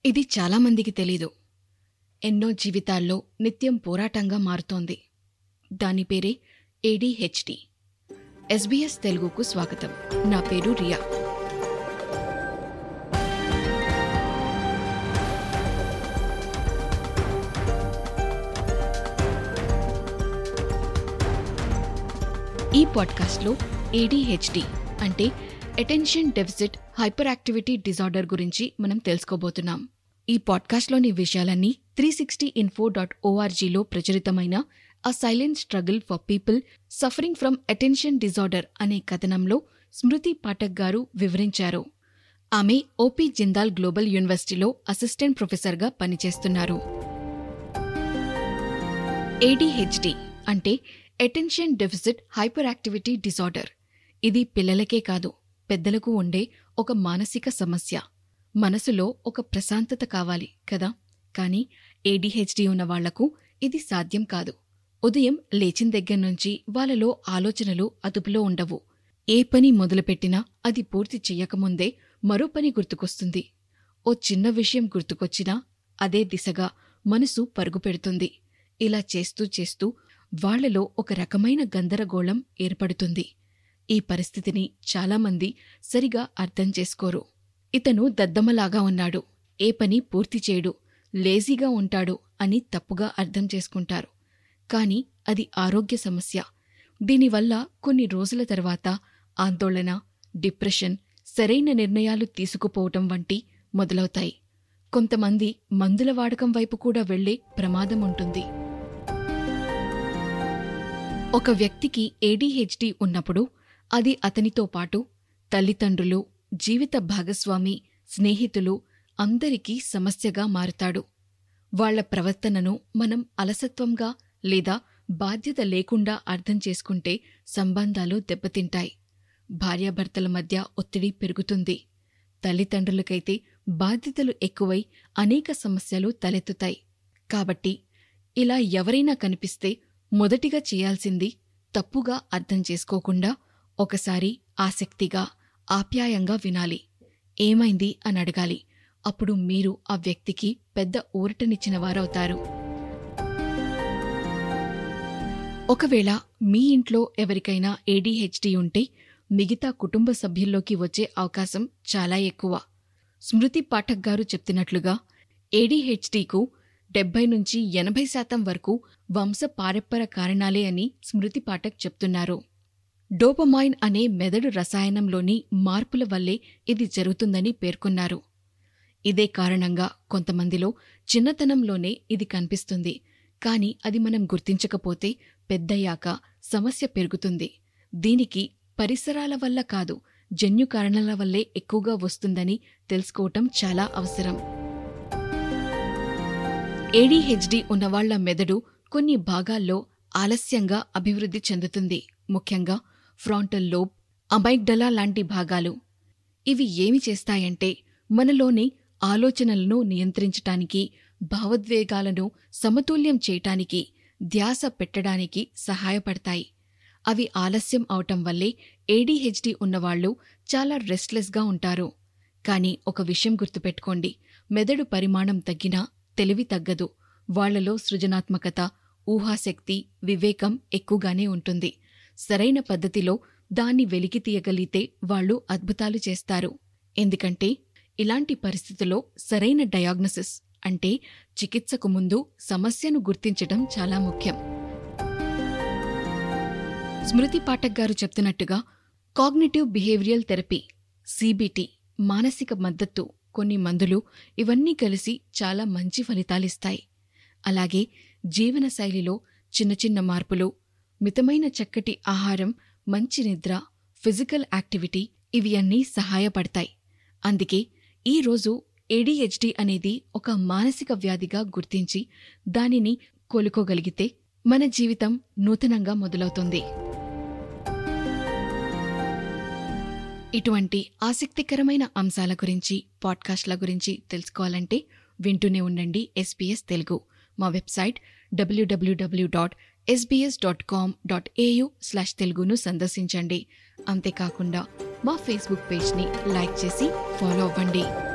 ఇది చాలామందికి తెలీదు ఎన్నో జీవితాల్లో నిత్యం పోరాటంగా మారుతోంది దాని పేరే ఏడీహెచ్డి ఎస్బీఎస్ తెలుగుకు స్వాగతం నా పేరు రియా ఈ పాడ్కాస్ట్లో ఏడీహెచ్డి అంటే attention deficit hyper activity disorder గురించి మనం తెలుసుకోబోతున్నాం ఈ పాడ్కాస్ట్లోని విషయాలన్నీ త్రీ సిక్స్టీ ఇన్ఫో డాట్ ఓఆర్జీలో ప్రచురితమైన a silent struggle for people suffering from attention disorder అనే కథనంలో స్మృతి పాఠక్ గారు వివరించారు ఆమె ఓపీ జిందాల్ గ్లోబల్ యూనివర్సిటీలో అసిస్టెంట్ ప్రొఫెసర్గా పనిచేస్తున్నారు ఏడీహెచ్డి అంటే attention deficit hyper activity disorder ఇది పిల్లలకే కాదు పెద్దలకు ఉండే ఒక మానసిక సమస్య మనసులో ఒక ప్రశాంతత కావాలి కదా కానీ ఏడీహెచ్డి ఉన్న వాళ్లకు ఇది సాధ్యం కాదు ఉదయం లేచిన దగ్గర నుంచి వాళ్ళలో ఆలోచనలు అదుపులో ఉండవు ఏ పని మొదలుపెట్టినా అది పూర్తి చెయ్యకముందే మరో పని గుర్తుకొస్తుంది ఓ చిన్న విషయం గుర్తుకొచ్చినా అదే దిశగా మనసు పరుగు పెడుతుంది ఇలా చేస్తూ చేస్తూ వాళ్లలో ఒక రకమైన గందరగోళం ఏర్పడుతుంది ఈ పరిస్థితిని చాలామంది సరిగా అర్థం చేసుకోరు ఇతను దద్దమ్మలాగా ఉన్నాడు ఏ పని పూర్తి చేయడు లేజీగా ఉంటాడు అని తప్పుగా అర్థం చేసుకుంటారు కాని అది ఆరోగ్య సమస్య దీనివల్ల కొన్ని రోజుల తర్వాత ఆందోళన డిప్రెషన్ సరైన నిర్ణయాలు తీసుకుపోవటం వంటి మొదలవుతాయి కొంతమంది మందుల వాడకం వైపు కూడా వెళ్లే ప్రమాదం ఉంటుంది ఒక వ్యక్తికి ఏడీహెచ్డి ఉన్నప్పుడు అది అతనితో పాటు తల్లిదండ్రులు జీవిత భాగస్వామి స్నేహితులు అందరికీ సమస్యగా మారుతాడు వాళ్ల ప్రవర్తనను మనం అలసత్వంగా లేదా బాధ్యత లేకుండా అర్థం చేసుకుంటే సంబంధాలు దెబ్బతింటాయి భార్యాభర్తల మధ్య ఒత్తిడి పెరుగుతుంది తల్లిదండ్రులకైతే బాధ్యతలు ఎక్కువై అనేక సమస్యలు తలెత్తుతాయి కాబట్టి ఇలా ఎవరైనా కనిపిస్తే మొదటిగా చేయాల్సింది తప్పుగా అర్థం చేసుకోకుండా ఒకసారి ఆసక్తిగా ఆప్యాయంగా వినాలి ఏమైంది అని అడగాలి అప్పుడు మీరు ఆ వ్యక్తికి పెద్ద ఊరటనిచ్చిన వారవుతారు ఒకవేళ మీ ఇంట్లో ఎవరికైనా ఏడీహెచ్డి ఉంటే మిగతా కుటుంబ సభ్యుల్లోకి వచ్చే అవకాశం చాలా ఎక్కువ స్మృతి పాఠక్ గారు చెప్తున్నట్లుగా ఏడీహెచ్డీకు డెబ్బై నుంచి ఎనభై శాతం వరకు వంశ పారెప్పర కారణాలే అని స్మృతి పాఠక్ చెప్తున్నారు డోపమైన్ అనే మెదడు రసాయనంలోని మార్పుల వల్లే ఇది జరుగుతుందని పేర్కొన్నారు ఇదే కారణంగా కొంతమందిలో చిన్నతనంలోనే ఇది కనిపిస్తుంది కాని అది మనం గుర్తించకపోతే పెద్దయ్యాక సమస్య పెరుగుతుంది దీనికి పరిసరాల వల్ల కాదు జన్యు కారణాల వల్లే ఎక్కువగా వస్తుందని తెలుసుకోవటం చాలా అవసరం ఏడీహెచ్డి ఉన్నవాళ్ల మెదడు కొన్ని భాగాల్లో ఆలస్యంగా అభివృద్ధి చెందుతుంది ముఖ్యంగా ఫ్రాంటల్ లోబ్ అమైగ్డలా లాంటి భాగాలు ఇవి ఏమి చేస్తాయంటే మనలోని ఆలోచనలను నియంత్రించటానికి భావోద్వేగాలను సమతుల్యం చేయటానికి ధ్యాస పెట్టడానికి సహాయపడతాయి అవి ఆలస్యం అవటం వల్లే ఏడీహెచ్డి ఉన్నవాళ్లు చాలా రెస్ట్లెస్గా ఉంటారు కానీ ఒక విషయం గుర్తుపెట్టుకోండి మెదడు పరిమాణం తగ్గినా తెలివి తగ్గదు వాళ్లలో సృజనాత్మకత ఊహాశక్తి వివేకం ఎక్కువగానే ఉంటుంది సరైన పద్ధతిలో దాన్ని వెలికి తీయగలిగితే వాళ్లు అద్భుతాలు చేస్తారు ఎందుకంటే ఇలాంటి పరిస్థితుల్లో సరైన డయాగ్నోసిస్ అంటే చికిత్సకు ముందు సమస్యను గుర్తించడం చాలా ముఖ్యం స్మృతి పాఠక్ గారు చెప్తున్నట్టుగా కాగ్నిటివ్ బిహేవియరల్ థెరపీ సీబీటీ మానసిక మద్దతు కొన్ని మందులు ఇవన్నీ కలిసి చాలా మంచి ఫలితాలిస్తాయి అలాగే జీవనశైలిలో చిన్న చిన్న మార్పులు మితమైన చక్కటి ఆహారం మంచి నిద్ర ఫిజికల్ యాక్టివిటీ ఇవి అన్నీ సహాయపడతాయి అందుకే ఈ రోజు ఏడీహెచ్డి అనేది ఒక మానసిక వ్యాధిగా గుర్తించి దానిని కోలుకోగలిగితే మన జీవితం నూతనంగా మొదలవుతుంది ఇటువంటి ఆసక్తికరమైన అంశాల గురించి పాడ్కాస్ట్ల గురించి తెలుసుకోవాలంటే వింటూనే ఉండండి ఎస్బీఎస్ తెలుగు మా వెబ్సైట్ డబ్ల్యూడబ్ల్యూడబ్ల్యూ dot SBS dot com dot AU slash తెలుగును సందర్శించండి అంతేకాకుండా మా ఫేస్బుక్ పేజ్ని లైక్ చేసి ఫాలో అవ్వండి